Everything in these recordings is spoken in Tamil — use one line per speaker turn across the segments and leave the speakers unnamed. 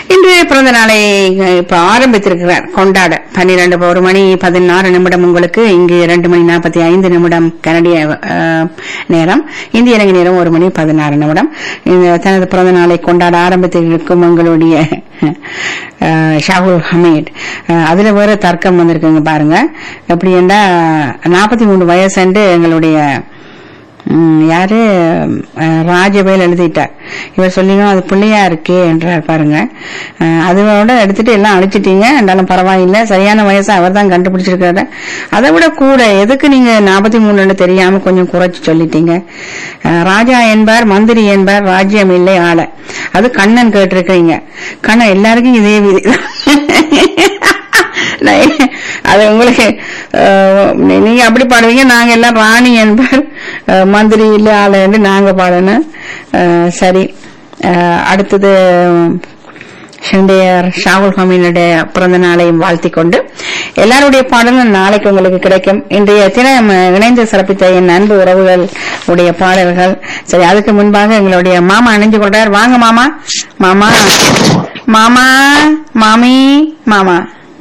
இன்றைய பிறந்த நாளை அஹ், இப்ப ஆரம்பித்திருக்கிறார் கொண்டாட பன்னிரண்டு ஒரு மணி பதினாறு நிமிடம் உங்களுக்கு இங்கு இரண்டு மணி நாற்பத்தி ஐந்து நிமிடம் கனடிய அஹ், நேரம் இந்திய இலங்கை நேரம் ஒரு மணி பதினாறு நிமிடம் இந்த தனது பிறந்த நாளை கொண்டாட ஆரம்பித்திருக்கும் உங்களுடைய அஹ், ஷாகுல் ஹமீட் அஹ், அதுல வேற தர்க்கம் வந்திருக்குங்க பாருங்க எப்படி என்றா நாற்பத்தி மூணு வயசுண்டு எங்களுடைய ம், யாரு அஹ், ராஜவேல் எழுதிட்டார் இவர் சொல்லியும் அது பிள்ளையா இருக்கே என்றார் பாருங்க அஹ், அதோட எடுத்துட்டு எல்லாம் அழிச்சிட்டீங்க என்றாலும் பரவாயில்லை சரியான வயசை அவர் தான் கண்டுபிடிச்சிருக்காரு அதை விட கூட எதுக்கு நீங்க நாற்பத்தி மூணுன்னு தெரியாம கொஞ்சம் குறைச்சு சொல்லிட்டீங்க அஹ், ராஜா என்பார் மந்திரி என்பார் ராஜ்யம் இல்லை ஆள அது கண்ணன் கேட்டிருக்கீங்க கண்ணன் எல்லாருக்கும் இதே விதி நான் அது உங்களுக்கு அஹ், நீங்க அப்படி பாடுவீங்க நாங்க எல்லாம் ராணி என்பார் அஹ், மந்திரி இல்ல ஆளுன்னு நாங்க பாடணும் அஹ், சரி அஹ், அடுத்தது ஷண்டையர் ஷாகுல் ஹமீனுடைய பிறந்த நாளையும் வாழ்த்திக் கொண்டு எல்லாருடைய பாடலும் நாளைக்கு உங்களுக்கு கிடைக்கும் இன்றைய தினம் இணைந்து சிறப்பித்த என் அன்பு உறவுகள் உடைய பாடல்கள் சரி அதுக்கு முன்பாக எங்களுடைய மாமா அணிஞ்சு கொண்டார் வாங்க மாமா மாமா மாமா மாமி மாமா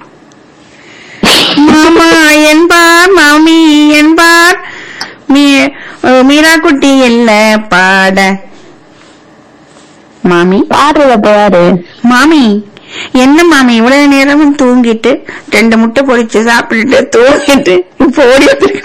மாமா என்பார் மாமி என்பார் மீ- அஹ் மீரா குட்டி இல்ல பாட மாமி
பாடுறத பாரு
மாமி என்ன மாமி இவ்வளவு நேரமும் தூங்கிட்டு ரெண்டு முட்டை பொரிச்சு சாப்பிட்டுட்டு தூங்கிட்டு இப்போ ஓடி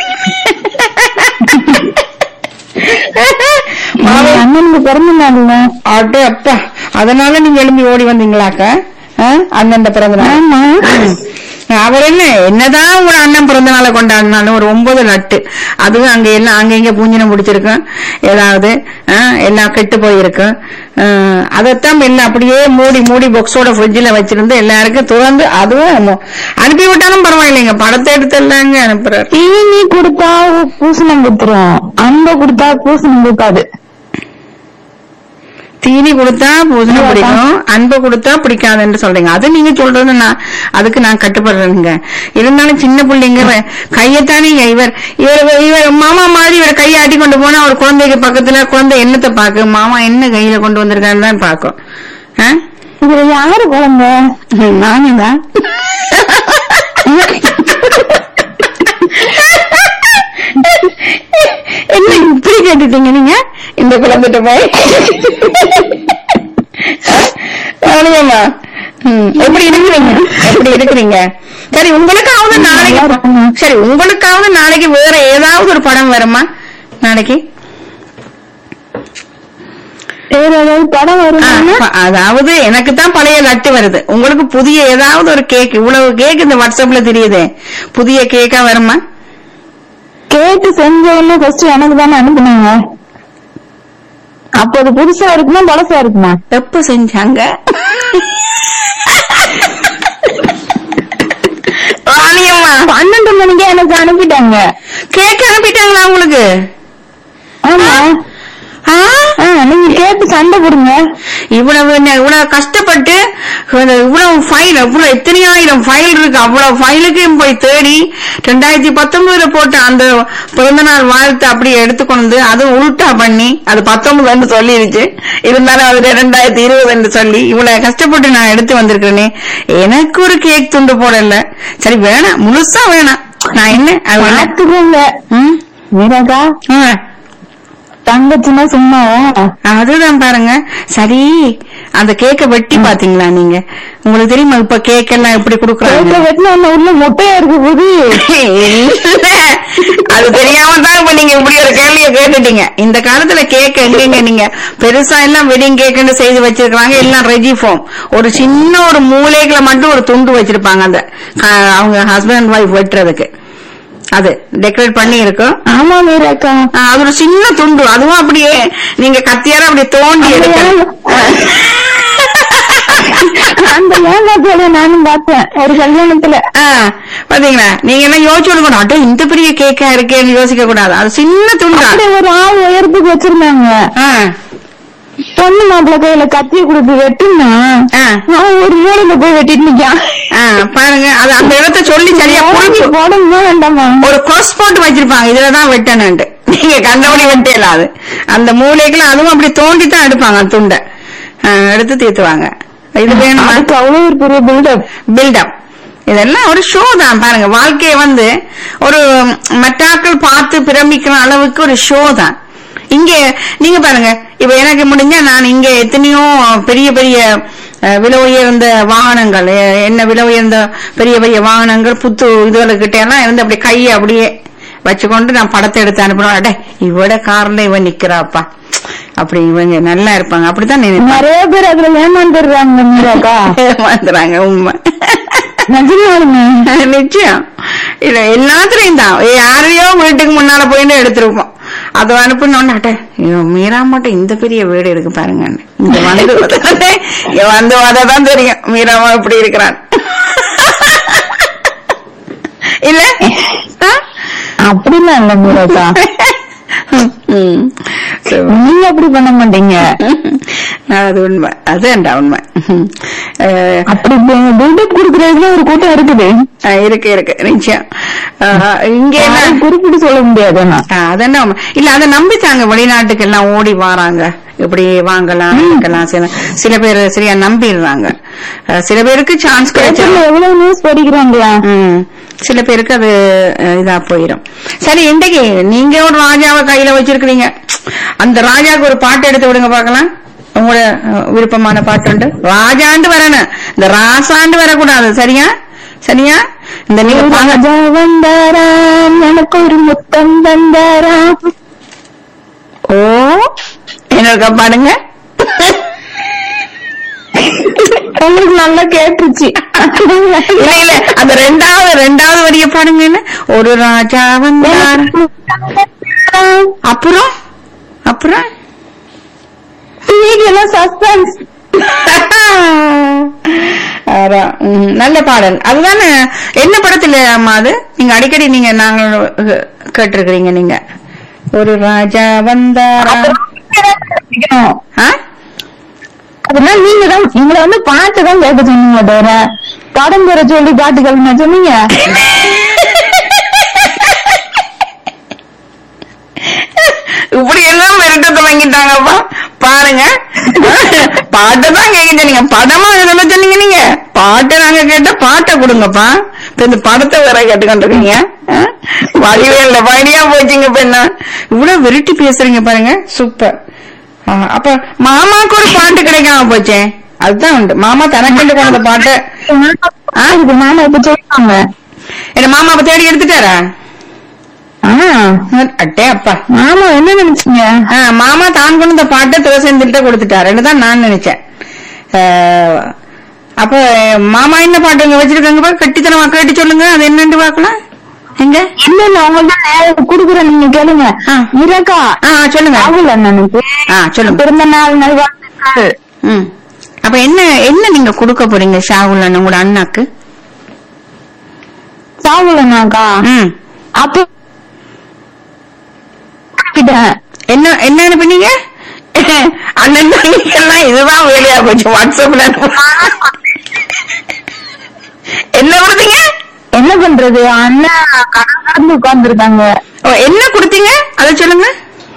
மாமி
அண்ணனுக்கு பிறந்த நாள்ல
அடே அப்பா அதனால நீங்க எழும்பி ஓடி வந்தீங்களாக்கா ஆ? அண்ணன் பிறந்த நாள்
ஆமா
அவர் என்ன என்னதான் உங்க அண்ணன் பிறந்த நாளை கொண்டாடினாலும் ஒரு ஒன்பது லட்டு அதுவும் அங்க எல்லாம் அங்க இங்க பூஞ்சினம் பிடிச்சிருக்கும் ஏதாவது ஆ, எல்லாம் கெட்டு போயிருக்கும் ஆ, அதைத்தான் எல்லாம் அப்படியே மூடி மூடி பாக்ஸோட ஃப்ரிட்ஜில் வச்சிருந்து எல்லாருக்கும் துறந்து அதுவும் மு- அனுப்பி விட்டாலும் பரவாயில்லைங்க படத்தை எடுத்து எல்லாங்க அனுப்புறாரு
தீனி கொடுத்தா பூசணம் குத்துரும் அன்பை கொடுத்தா பூசணம் குத்தாது
தீனி கொடுத்தா பூசணி பிடிக்கும் அன்பு கொடுத்தா பிடிக்காதுன்னு சொல்றீங்க அது நீங்க சொல்றது நான் அதுக்கு நான் கட்டுப்படுறேங்க இருந்தாலும் சின்ன பிள்ளைங்க வ- கையத்தானே இவர் இவர் இவர் மாமா மாதிரி இவர் கையை ஆட்டி கொண்டு போனா அவர் குழந்தைக்கு பக்கத்துல குழந்தை என்னத்தை பாக்கு மாமா என்ன கையில கொண்டு வந்திருக்காருன்னு தான் பாக்கும் ஆ?
இதுல யாரு குழந்தை
நானே தான் என்ன இப்படி கேட்டுட்டீங்க நீங்க இந்த குழந்தைகிட்ட போய் அவ்வளவுதாம்மா. ம், எப்படி இருக்கிறீங்க எப்படி இருக்கிறீங்க சரி உங்களுக்காவது நாளைக்கு சரி உங்களுக்காவது நாளைக்கு வேற ஏதாவது ஒரு படம் வருமா நாளைக்கு
வேற ஏதாவது படம்
ஆ,
வருமா
ப- அதாவது எனக்கு தான் பழைய லட்டு வருது உங்களுக்கு புதிய ஏதாவது ஒரு கேக் இவ்வளவு கேக் இந்த வாட்ஸ்அப்ல தெரியுதே புதிய கேக்கா வருமா
கேட்டு செஞ்சவன்னு ஃபர்ஸ்ட் எனக்கு தானே அனுப்புனாங்க அப்போ அது புதுசா இருக்குமா பழசா இருக்குமா
எப்ப செஞ்சாங்க ராணியம்மா
பன்னெண்டு மணிக்கே எனக்கு அனுப்பிட்டாங்க
கேக் அனுப்பிட்டாங்களா உங்களுக்கு
ஆமா
ஆ?
ஆ, நீங்க கேட்டு சண்டை போடுங்க
இவ்வளவு நே- இவ்வளவு கஷ்டப்பட்டு இந்த இவ்வளவு ஃபைல் இவ்வளவு எத்தனையாயிரம் ஃபைல் இருக்கு அவ்வளவு ஃபைலுக்கும் போய் தேடி ரெண்டாயிரத்தி பத்தொன்பதுல போட்ட அந்த பிறந்தநாள் வாழ்த்து அப்படியே எடுத்துக்கொண்டு வந்து அது உல்டா பண்ணி அது பத்தொன்பதுன்னு சொல்லிருச்சு இருந்தாலும் அது ரெண்டாயிரத்தி இருபதுன்னு சொல்லி இவ்வளவு கஷ்டப்பட்டு நான் எடுத்து வந்திருக்கிறேனே எனக்கு ஒரு கேக் துண்டு போடல சரி வேணாம் முழுசா வேணாம் நான் என்ன அது வேணா-
பாத்துக்கோங்க
ம்?
மீராக்கா
ஆ.
தங்கச்சின்னா சும்மா
அதுதான் பாருங்க சரி அந்த கேக்க வெட்டி பாத்தீங்களா நீங்க உங்களுக்கு தெரியுமா இப்ப கேக் எல்லாம் எப்படி
கேக்க
குடுக்குறாங்க
வெட்டின ஒண்ணு உள்ள மொட்டையா இருக்கு போது
இல்ல. அது தெரியாம தான் இப்ப நீங்க இப்படி ஒரு கேள்வியை கேட்டுட்டீங்க இந்த காலத்துல கேக் எங்கங்க நீங்க பெருசா எல்லாம் வெட்டிங் கேக்குன்னு செய்து வச்சிருக்காங்க எல்லாம் ரெஜி ஃபோம் ஒரு சின்ன ஒரு மூலைகளை மட்டும் ஒரு துண்டு வச்சிருப்பாங்க அந்த க- அவங்க ஹஸ்பண்ட் ஒய்ஃப் வெட்டுறதுக்கு அது டெக்கரேட் பண்ணி இருக்கும்
ஆமா மீராக்கா
ஆ, அது ஒரு சின்ன துண்டு அதுவும் அப்படியே நீங்க கத்தியார அப்படியே தோண்டி
அந்த
எடுக்கணும்
ஏங்க- அந்த ஏங்காத்தோட நானும் பார்த்தேன் ஒரு கல்யாணத்துல
ஆ, பாத்தீங்களா நீங்க எல்லாம் யோசிச்சு கொடுக்கணும் அட்டோ இந்த பெரிய கேக்கா இருக்கேன்னு யோசிக்க கூடாது அது சின்ன துண்டா
அப்படியே ஒரு ஆள் உயரத்துக்கு வச்சிருந்தாங்க
ஆ,
பொண்ணு மாப்பிள்ள கையில கத்திய கொடுத்து வெட்டுனா
ஆ,
அவன் ஒரு மூலையில போய் வெட்டிட்டு நிக்கான்
ஆ, பாருங்க அது அந்த இடத்த சொல்லி சரியா புரிஞ்சு
போடணுமா வேண்டாமா
ஒரு cross போட்டு வச்சிருப்பாங்க இதுலதான் வெட்டணும்ட்டு நீங்க கண்டபடி வெட்டல அது அந்த மூலைக்குள்ள அதுவும் அப்படி தோண்டி தான் எடுப்பாங்க அந்த துண்டை ஆ, எடுத்து தீர்த்துவாங்க இது வேணுமா
அதுக்கு அவ்வளவு ஒரு பெரிய பில்டப்
பில்டப் இதெல்லாம் ஒரு ஷோ தான் பாருங்க வாழ்க்கையை வந்து ஒரு மற்றாக்கள் பார்த்து பிரமிக்கிற அளவுக்கு ஒரு ஷோ தான் இங்க நீங்க பாருங்க இப்ப எனக்கு முடிஞ்சா நான் இங்க எத்தனையோ பெரிய பெரிய அஹ், விலை உயர்ந்த வாகனங்கள் எ- என்ன விலை உயர்ந்த பெரிய பெரிய வாகனங்கள் புத்து இதுகளுக்கிட்ட எல்லாம் இருந்து அப்படி கையை அப்படியே வச்சுக்கொண்டு நான் படத்தை எடுத்து அனுப்பினோம் அடே இவட கார்ல இவன் நிக்கிறாப்பா அப்படி இவங்க நல்லா இருப்பாங்க அப்படித்தான் நினைப்பாங்க
நிறைய பேர் அதுல ஏமாந்துடுறாங்க மீராக்கா
வந்துறாங்க உண்மை
நிஜமாலுமே
நிச்சயம் இல்ல எல்லாத்துலயும் தான் யாரையோ வீட்டுக்கு முன்னால போயிட்டு எடுத்திருப்போம் அது அனுப்புனோன்னு மீரா மட்டும் இந்த பெரிய வீடு இருக்கு பாருங்க இங்க வந்து பார்த்தாலே, இங்க வந்து தான் தெரியும் மீராமா இப்படி இருக்கிறான் இல்ல ஆ?
அப்படிலாம் இல்ல மீராக்கா
ம். So,
நீங்க அப்படி பண்ண மாட்டீங்க
அது உண்மை அதுண்டா உண்மை அஹ்,
அப்படி பில்டப் குடுக்கறதுல ஒரு கூட்டம் இருக்குது
அஹ், இருக்கு இருக்கு நிச்சயம் அஹ், இங்க என்ன
யாரும் குறிப்பிட்டு சொல்ல முடியாது ஆனா
ஆ, அதென்ன உண்மை. இல்ல அதை நம்பித்தாங்க வெளிநாட்டுக்கு எல்லாம் ஓடி வராங்க இப்படி வாங்கலாம் இருக்கலாம் சில சில பேர் சரியா நம்பிடுறாங்க அஹ், சில பேருக்கு சான்ஸ் கிடைச்சா
பேப்பர்ல எவ்வளவு நியூஸ் படிக்கிறாங்களா
ம். சில பேருக்கு அது அஹ், இதா போயிடும் சரி இன்றைக்கு நீங்க ஒரு ராஜாவை கையில வச்சிருக்கிறீங்க அந்த ராஜாவுக்கு ஒரு பாட்டு எடுத்து விடுங்க பார்க்கலாம் உங்களோட அஹ், விருப்பமான பாட்டு உண்டு ராஜாண்டு வரணும் இந்த ராசாண்டு வரக்கூடாது சரியா சரியா இந்த நீங்க பாங்க-
ராஜா வந்தாராம் எனக்கு ஒரு முத்தம் தந்தாராம்
ஓ என்ன பாடுங்க
உங்களுக்கு நல்லா கேட்டுச்சு
இல்ல இல்ல அந்த ரெண்டாவது ரெண்டாவது வரிய பாடுங்க என்ன ஒரு ராஜா வந்தார் அப்புறம் அப்புறம்
எல்லாம் சஸ்பென்ஸ்
ஆறா, ம், நல்ல பாடல் அதுதானே என்ன படத்துல அம்மா அது நீங்க அடிக்கடி நீங்க நாங்க கேட்டிருக்கிறீங்க நீங்க ஒரு ராஜா வந்தாரா ஆ?
அதெல்லாம் நீங்க தான் எங்களை வந்து பாட்டு தான் கேட்க சொன்னீங்க தவிர படம் பெற சொல்லி பாட்டு கேட்க சொன்னீங்க
இப்படி எல்லாம் மிரட்ட தொடங்கிட்டாங்கப்பா பாருங்க பாட்டை தான் கேட்க சொன்னீங்க படமா எதுல சொன்னீங்க நீங்க பாட்டை நாங்க கேட்டா பாட்டை கொடுங்கப்பா இப்ப இந்த படத்தை வேற கேட்டுக்கொண்டிருக்கீங்க வடிவேல வழியா போச்சுங்க இப்ப என்ன இவ்வளவு விரட்டி பேசுறீங்க பாருங்க சூப்பர் ஆ, அப்ப மாமாக்கு ஒரு பாட்டு கிடைக்காம போச்சே அதுதான் உண்டு மாமா தனக்கண்டு போனது பாட்டு
ஆ, இது மாமா இப்ப சொல்லுவாங்க
என்ன மாமா அப்ப தேடி எடுத்துட்டாரா
ஆ,
அட்டே அப்பா
மாமா என்ன நினைச்சீங்க
ஆ, மாமா தான் கொண்டு இந்த பாட்டை துளசேந்திட்ட கொடுத்துட்டாருன்னு தான் நான் நினைச்சேன் ஆ, அப்ப மாமா என்ன பாட்டு இங்க வச்சிருக்காங்க பாரு கட்டித்தனமா கேட்டு சொல்லுங்க அது என்னன்னு பாக்கலாம் எங்க
இல்ல இல்ல உங்களுக்கு தான் நேரம் குடுக்குறேன் நீங்க கேளுங்க
ஆ.
இரக்கா
ஆ சொல்லுங்க
ராகுல் அண்ணனுக்கு
ஆ சொல்லுங்க
பிறந்த நாள் நல்வாழ்த்துக்கள்
ம் அப்ப என்ன என்ன நீங்க கொடுக்க போறீங்க ஷாகுல் அண்ணன் கூட அண்ணாக்கு
ராகுல் அண்ணாக்கா
ம்
அப்ப கிட்டேன்
என்ன என்ன அனுப்புனீங்க அண்ணன் தம்பிக்கெல்லாம் இதுதான் வேலையா போச்சு வாட்ஸ்அப்ல அனுப்பு. என்ன கொடுத்தீங்க
என்ன பண்றது அண்ணா கடன் கடந்து உட்கார்ந்து இருக்காங்க
ஓ, என்ன கொடுத்தீங்க அதை சொல்லுங்க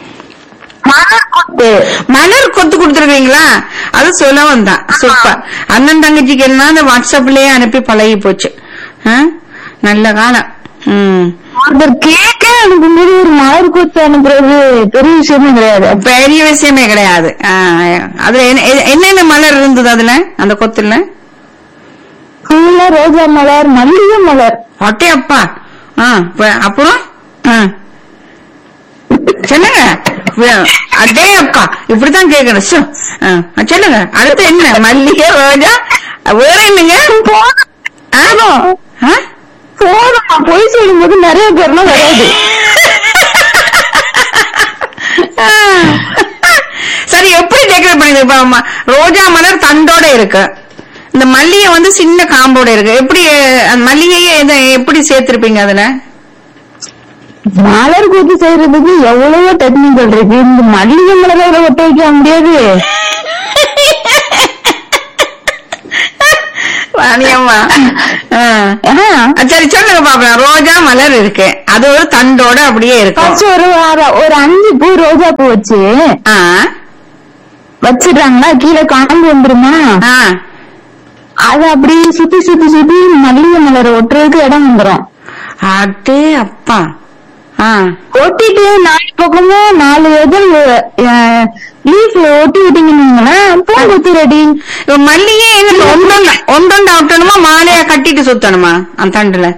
மலர் கொத்து கொடுத்துருக்கீங்களா அது சொல்லவும் தான் சூப்பர் அண்ணன் தங்கச்சிக்கு எல்லாம் அந்த வாட்ஸ்அப்லயே அனுப்பி பழகி போச்சு ஆ? நல்ல காலம் ம்
ஒருத்தர் கேக்க அனுப்பும்போது ஒரு மலர் கொத்து அனுப்புறது பெரிய விஷயமே கிடையாது
பெரிய விஷயமே கிடையாது ஆ, அதுல என்ன- எ- என்னென்ன மலர் இருந்தது அதுல அந்த கொத்துல
ஃபுல்லா ரோஜா மலர் மல்லிகை மலர்
ஒட்டே அப்பா ஆ, ப- அப்புறம் ஆ. சொல்லுங்க வே- அடே அப்பா இப்படித்தான் கேட்கணும் சு. ஆ, சொல்லுங்க அடுத்து என்ன மல்லிகை ரோஜா வேற என்னங்க ஆ? ஆ?
போதும் பொய் சொல்லும் போது நிறைய பேர்லாம் வராது
ஆ. சரி எப்படி டெக்கரேட் பண்ணி இப்ப ம- ரோஜா மலர் தண்டோட இருக்கு இந்த மல்லிகை வந்து சின்ன காம்போட இருக்கு எப்படி அந்த மல்லிகையை இத எப்படி சேர்த்திருப்பீங்க அதுல
மலர் கொத்து செய்யறதுக்கு எவ்வளவோ டெக்னிக்கல் இருக்கு இந்த மல்லிகை மலரை ஒட்ட வைக்க முடியாது
வாணியம்மா ஆ.
ஆ,
ஆ, சரி சொல்லுங்க பாப்போம் ரோஜா மலர் இருக்கு அது ஒரு தண்டோட அப்படியே இருக்கும்
first ஒரு வாரம் ஒரு அஞ்சு பூ ரோஜா பூ வச்சு
ஆ
வச்சிடுறாங்களா கீழே காம்பு வந்துருமா
ஆ
அது அப்படி சுத்தி சுத்தி சுத்தி மல்லிகை மலர் ஒட்டுறதுக்கு இடம் வந்துரும்
அடே அப்பா ஆ
ஒட்டிட்டு நாலு பக்கமும் நாலு எதிர் லீஃப் ஒட்டி விட்டீங்கன்னா பூங்குத்து ரெடி
இப்ப மல்லிகை என்ன ஒன்றொண்டா ஒன்றொண்டா ஒட்டணுமா மாலையா கட்டிட்டு சுத்தணுமா அந்த தண்டுல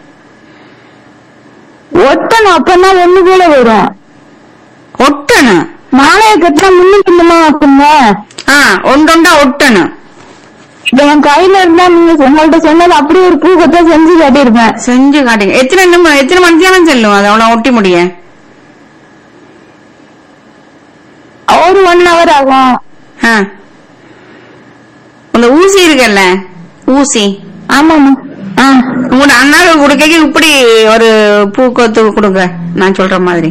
ஒட்டணும் அப்பதான் ஒண்ணு போல வரும்
ஒட்டணும்
மாலையை கட்டினா முன்னு பின்னமா ஆக்குங்க
ஆ ஒன்றொண்டா ஒட்டணும்
இப்ப என் கையில இருந்தா நீங்க உங்கள்ட்ட சொன்னது அப்படியே ஒரு பூ கொத்தா செஞ்சு காட்டியிருப்பேன்
செஞ்சு காட்டுங்க எத்தனை நிமிடம் எத்தனை மணித்தியாலும் செல்லும் அது அவ்வளவு ஒட்டி முடிய
ஒரு ஒன் ஹவர் ஆகும்
ஆ. அந்த ஊசி இருக்குல்ல ஊசி
ஆமாமா ஆ
உங்களோட அண்ணாவுக்கு கொடுக்க இப்படி ஒரு பூக்கொத்து கொடுங்க நான் சொல்ற மாதிரி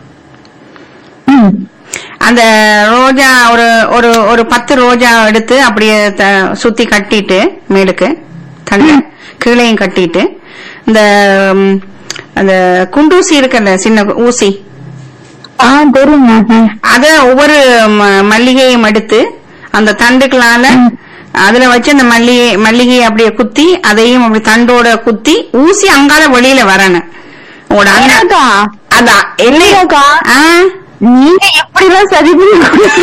ம்
அந்த ரோஜா ஒரு ஒரு ஒரு பத்து ரோஜா எடுத்து அப்படியே த- சுத்தி கட்டிட்டு மேலுக்கு தண்டை கீழையும் கட்டிட்டு இந்த ம், அந்த குண்டூசி இருக்குல்ல சின்ன ஊசி
ஆ தெரியுங்க ம்.
அத ஒவ்வொரு ம- மல்லிகையும் எடுத்து அந்த தண்டுகளால அதுல வச்சு அந்த மல்லிகை மல்லிகையை அப்படியே குத்தி அதையும் அப்படி தண்டோட குத்தி ஊசி அங்கால வெளியில வரணும் உங்களோட அண்ணா
அக்கா
அதான் என்ன
இல்லையாக்கா?
ஆ
நீங்க எப்படி எல்லாம் சரி பண்ணி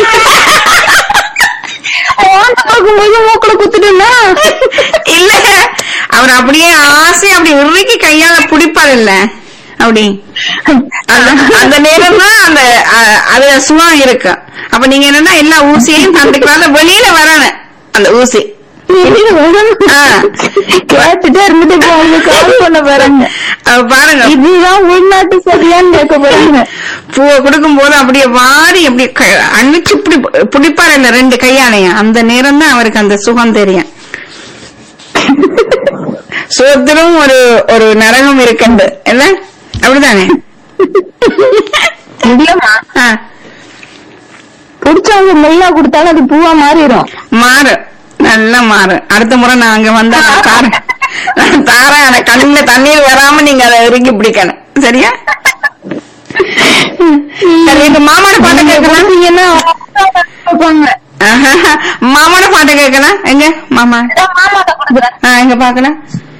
பார்க்கும்போது மூக்குல குத்துட்டுன்னா
இல்ல அவர் அப்படியே ஆசை அப்படி இறுக்கி கையால பிடிப்பார் இல்ல அப்படி அந்த- அந்த நேரம் தான் அந்த அ- அதுல சுகம் இருக்கு அப்ப நீங்க என்னன்னா எல்லா ஊசியையும் தந்துக்கலாம் வெளியில வரணும் அந்த ஊசி ஆ.
கேட்டுட்டே இருந்துட்டு இப்போ உங்களுக்கு கால் பண்ண போறாங்க
அப்ப பாருங்க
இதுதான் உள்நாட்டு சரியான்னு கேட்க போறாங்க
பூவை கொடுக்கும் போது அப்படியே வாரி அப்படி க- அணிச்சு இப்படி பிடிப்பாரு இல்ல ரெண்டு கையாலையும் அந்த நேரம் தான் அவருக்கு அந்த சுகம் தெரியும் சுகத்திலும் ஒரு ஒரு நரகம் இருக்குண்டு என்ன அப்படிதானே
இல்லம்மா
ஆ,
புடிச்சவங்க மெல்லா கொடுத்தாலும் அது பூவா மாறிடும்
மாறு நல்லா மாறு அடுத்த முறை நான் அங்க வந்தா நான் தாரேன் நான் தாரேன் ஆனா கண்ணுல தண்ணீர் வராம நீங்க அதை இறுக்கி பிடிக்கணும் சரியா சரி எங்க மாமான பாட்டு கேட்கலாம்
கொடுத்தீங்கன்னா வைப்பாங்க.
ஆஹா, மாமான பாட்டு கேட்கலாம் எங்க மாமா
அதான் மாமாட்ட கொடுக்குறேன்.
ஆ, எங்க பாக்கலாம்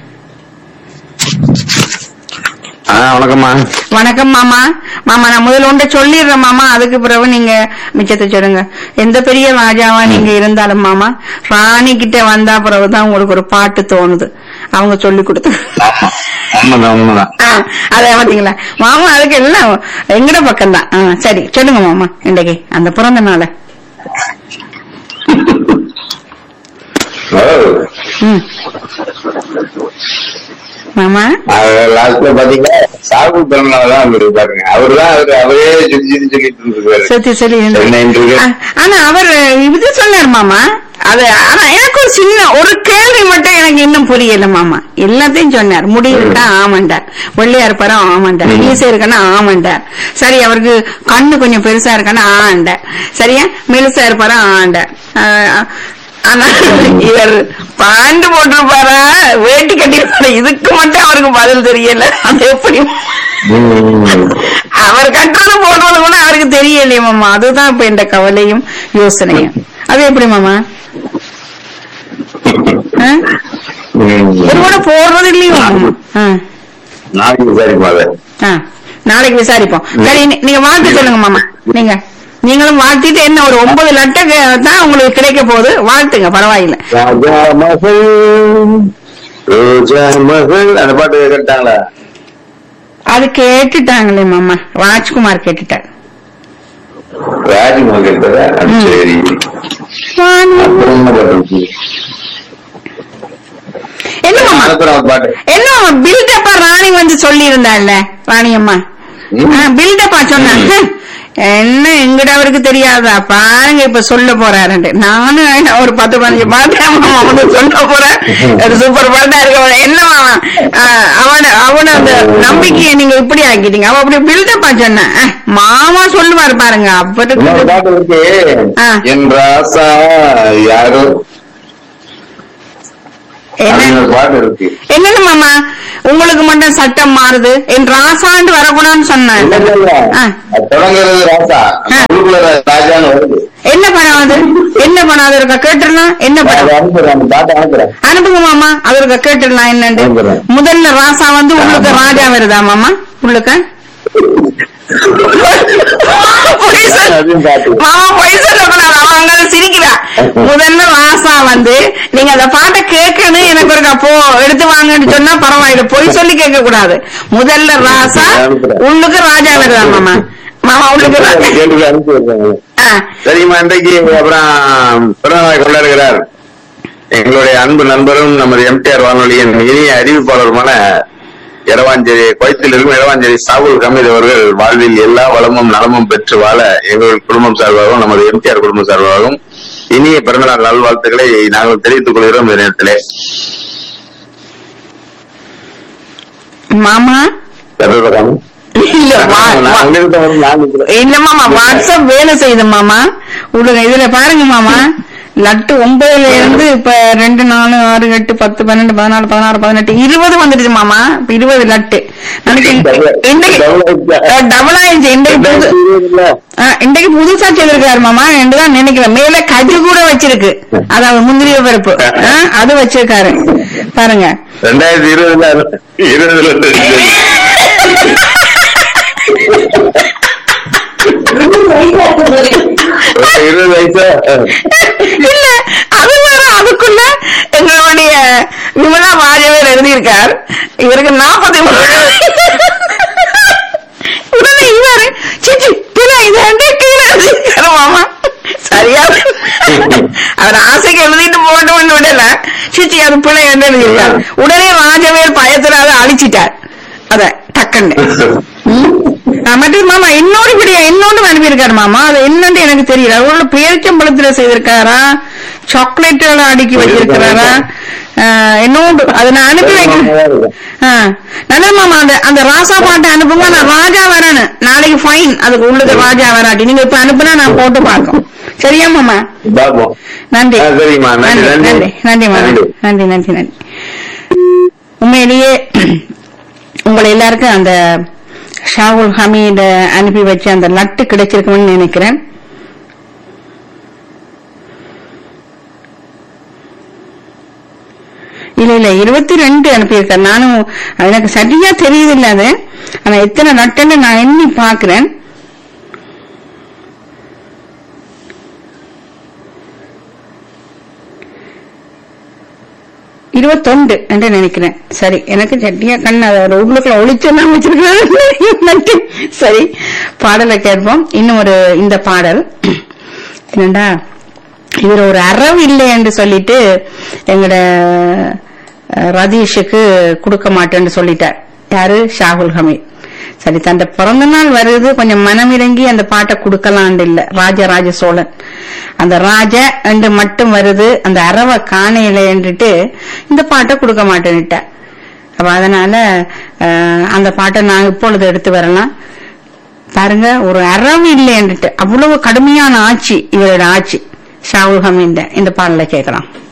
ஆ வணக்கம்மா
வணக்கம் மாமா மாமா நான் முதல்ல ஒன்றை சொல்லிடுறேன் மாமா அதுக்கு பிறகு நீங்க மிச்சத்தை சொல்லுங்க எந்த பெரிய ராஜாவா நீங்க இருந்தாலும் மாமா ராணி கிட்ட வந்தா பிறகுதான் உங்களுக்கு ஒரு பாட்டு தோணுது அவங்க சொல்லி கொடுத்து
உண்மைதான் உண்மைதான்
ஆ, அத பாத்தீங்களா மாமா அதுக்கு எல்லாம் எங்கட பக்கம் தான் சரி சொல்லுங்க மாமா இன்றைக்கு அந்த பிறந்த நாள
ஓ
ம் மாமா
லாஸ்ட்ல பாத்தீங்கன்னா சாகு பிறந்தனாலதான் அவரு பாருங்க அவரு தான் அவரு அவரே சொல்லி சொல்லி சொல்லிட்டு இருந்திருக்காரு
சரி சரி
என்ன இன்றைக்கு?
ஆ, ஆனா அவர் இது சொன்னார் மாமா அது ஆனா எனக்கு ஒரு சின்ன ஒரு கேள்வி மட்டும் எனக்கு இன்னும் புரியல மாமா எல்லாத்தையும் சொன்னார் முடி இருக்கா ஆமாண்டார் வெள்ளையா இருப்பாரா ஆமாண்டார்
ம்.
ஈசை இருக்கானா ஆமாண்டார் சரி அவருக்கு கண்ணு கொஞ்சம் பெருசா இருக்கானா ஆண்டார் சரியா மெலுசா இருப்பாரா ஆண்டார் ஆ, ஆனா இவர் பாண்டு போட்டிருப்பாரா வேட்டி கட்டிருப்பாரா இதுக்கு மட்டும் அவருக்கு பதில் தெரியல அது எப்படி
ம்.
அவர் கட்டுறது போடுறது கூட அவருக்கு தெரியலையே மாமா அதுதான் இப்ப இந்த கவலையும் யோசனையும் அது எப்படி மாமா ஆ?
ம்.
ஒரு கூட போடுறது இல்லையோ மாமா ஆ,
நாளைக்கு விசாரிப்போம் அதை
ஆ. நாளைக்கு விசாரிப்போம் சரி நீ- நீங்க வாழ்த்து சொல்லுங்க மாமா நீங்க நீங்களும் வாழ்த்திட்டு என்ன ஒரு ஒன்பது லட்ட தான் உங்களுக்கு கிடைக்க போகுது வாழ்த்துங்க பரவாயில்ல
ராஜா மகள் ரோஜா மகள் அந்த பாட்டு கேட்டாங்களா
அது கேட்டுட்டாங்களே மாமா ராஜ்குமார் கேட்டுட்டார்
ராஜ்மகள் கேட்டதா அது
ம்.
சரி அப்புறம் என்ன பாட்டு
என்ன மாமா
அனுப்புறேன் ஒரு பாட்டு
என்ன பில்டப்பா ராணி வந்து சொல்லி இருந்தாள்ல ராணி அம்மா
ம்.
பில்டப்பா சொன்னாங்க என்ன எங்கட அவருக்கு தெரியாதா பாருங்க இப்ப சொல்ல போறாருன்ட்டு நானும் ஒரு பத்து பதினஞ்சு பாட்டு மாமா வந்து சொல்ல போறேன் ஒரு சூப்பர் பாட்டா இருக்க என்ன மாமா ஆஹ், அவன அவன அந்த நம்பிக்கையை நீங்க இப்படி ஆக்கிட்டீங்க அவ அப்படி பில்டப்பா சொன்ன அஹ், மாமா சொல்லுவாரு பாருங்க
இன்னொரு
அப்படி
பாட்டு இருக்கு
ஆ.
என் ராசா யாரோ அப்படின்னு ஒரு பாட்டு இருக்கு
என்னன்னு மாமா உங்களுக்கு மட்டும் சட்டம் மாறுது என் ராசாண்டு வரக்கூடாதுன்னு சொன்னேன்
இல்ல, இல்ல, இல்ல.
ஆ.
அது தொடங்குறது ராசா
ஆ.
உள்ளுக்குள்ள ராஜான்னு வருது
என்ன படம் அது என்ன படம் அது இருக்கா கேட்டுடலாம் என்ன
நான்
படம்
அதை அனுப்புறேன் அந்த பாட்டை அனுப்புறேன்
அனுப்புங்க மாமா அது இருக்கா கேட்டுடலாம் என்னண்டு
அனுப்புறேன்.
முதல்ல ராசா வந்து உள்ளுக்கு
ஆமா.
ராஜா வருதா மாமா உள்ளுக்க பொய் சொல்ல-
அதையும் பாட்டு
மாமா பொய் சொல்லக்கூடாது அவன் அங்க சிரிக்கிறா முதல்ல ராசா வந்து நீங்க அந்த பாட்டை கேட்கணும் எனக்கு ஒரு அப்போ எடுத்து வாங்கன்னு சொன்னா பரவாயில்ல பொய் சொல்லி கேட்க கூடாது முதல்ல ராசா உள்ளுக்கு ராஜா வருதா மாமா மாமா உள்ளுக்கு ராஜா
கேட்டு அனுப்பி விடுறேன்
ஆ,
சரிம்மா இன்றைக்கு அப்புறம் பிறந்தநாளை கொண்டாடுகிறார் எங்களுடைய அன்பு நண்பரும் நமது எம்டிஆர் வானொலியின் இனிய அறிவிப்பாளருமான எரவாஞ்சேரி குவைத்தில் இருக்கும் எரவாஞ்சேரி சாகுல் ஹமீத் அவர்கள் வாழ்வில் எல்லா வளமும் நலமும் பெற்று வாழ எங்கள் குடும்பம் சார்பாகவும் நமது எம்டிஆர் குடும்பம் சார்பாகவும் இனிய பிறந்தநாள் நல்வாழ்த்துக்களை நாங்கள் தெரிவித்துக் கொள்கிறோம் இந்த நேரத்திலே
மாமா இல்ல வா-
நான்
வா-
உங்ககிட்ட வந்து நான் நிக்கிறேன்.
இல்ல மாமா வாட்ஸ்அப் வேலை செய்யுது மாமா உங்களுக்கு இதுல பாருங்க மாமா லட்டு ஒன்பதுல இருந்து இப்ப ரெண்டு நாலு ஆறு எட்டு பத்து பன்னெண்டு பதினாலு பதினாறு பதினெட்டு இருபது வந்துடுச்சு மாமா இப்ப இருபது லட்டு நாளைக்கு இன்றைக்கு டபுள் ஆயிடுச்சு இன்றைக்கு புது
இல்ல.
ஆ, இன்றைக்கு புதுசா செய்திருக்காரு மாமா என்றுதான் நினைக்கிறேன் மேல கஜு கூட வச்சிருக்கு அதாவது முந்திரிய பருப்பு ஆ, அது வச்சிருக்காரு பாருங்க
ரெண்டாயிரத்தி இருபதுல இருபதுல இருந்து இருபது வயசு
இல்ல அது வேற அதுக்குள்ள எங்களுடைய விமலா வாஜவேல் எழுதியிருக்கார் இவருக்கு நாற்பத்தி மூணு உடனே இவரு சிச்சி பிள்ளை இது ரெண்டே கீழே எழுதியிருக்காரு மாமா சரியா அவர் ஆசைக்கு எழுதிட்டு போட்டோம்னு விடல சிச்சி அது பிள்ளை என்ன எழுதியிருக்காரு உடனே ராஜவேல் பயத்துல அதை அழிச்சிட்டார் அத டக்குன்னு ம். ஆ, மற்றது மாமா இன்னொரு விடிய இன்னொன்று அனுப்பியிருக்காரு மாமா அது என்னன்னு எனக்கு தெரியல அவரோட பேரிச்சம்பழத்துல செய்திருக்காரா சாக்லேட்டுகளை அடுக்கி வச்சிருக்கிறாரா ஆ, இன்னொன்று அதை நான் அனுப்பி வைக்கிறேன் ஆ, நல்லது மாமா அந்த அந்த ராசா பாட்டை அனுப்புங்க நான் ராஜா வரேன்னு நாளைக்கு ஃபைன் அதுக்கு உள்ளுக்கு ராஜா வராட்டி நீங்க இப்ப அனுப்புனா நான் போட்டு பார்க்கும் சரியா மாமா
பாப்போம்
நன்றி
ஆ, சரிம்மா. நன்றி,
நன்றி
நன்றி.
நன்றி மாமா
நன்றி.
நன்றி நன்றி நன்றி உண்மையிலேயே உங்களை எல்லாருக்கும் அந்த ஷாவுல் ஹமீட அனுப்பி வச்ச அந்த லட்டு கிடைச்சிருக்கும்னு நினைக்கிறேன் இல்ல இல்ல இருபத்தி ரெண்டு அனுப்பியிருக்கேன் நானும் எனக்கு சரியா தெரியுது இல்ல அது ஆனா எத்தனை நட்டுன்னு நான் எண்ணி பாக்குறேன் இருபத்தொண்டு என்று நினைக்கிறேன் சரி எனக்கு சட்டியா கண் அதை ஒரு உள்ளுக்குள்ள ஒளிச்சொன்னா வச்சிருக்கிறேன் சரி பாடலை கேட்போம் இன்னும் ஒரு இந்த பாடல் என்னடா இவர் ஒரு அறவு இல்லை என்று சொல்லிட்டு எங்கட அஹ், ரதீஷுக்கு கொடுக்க மாட்டேன்னு சொல்லிட்டார் யாரு ஷாகுல் ஹமீத் சரி தன் பிறந்த நாள் வருது கொஞ்சம் மனமிறங்கி அந்த பாட்டை கொடுக்கலான்னு இல்ல ராஜராஜ சோழன் அந்த ராஜ என்று மட்டும் வருது அந்த அறவை காணையிலன்றுட்டு இந்த பாட்டை கொடுக்க மாட்டேன்னுட்டார் அப்ப அதனால அஹ், அந்த பாட்டை நான் இப்பொழுது எடுத்து வரலாம் பாருங்க ஒரு அறவு இல்லைன்னுட்டு அவ்வளவு கடுமையான ஆட்சி இவரோட ஆட்சி ஷாவுல் ஹமீன் இந்த பாடலை கேட்கலாம்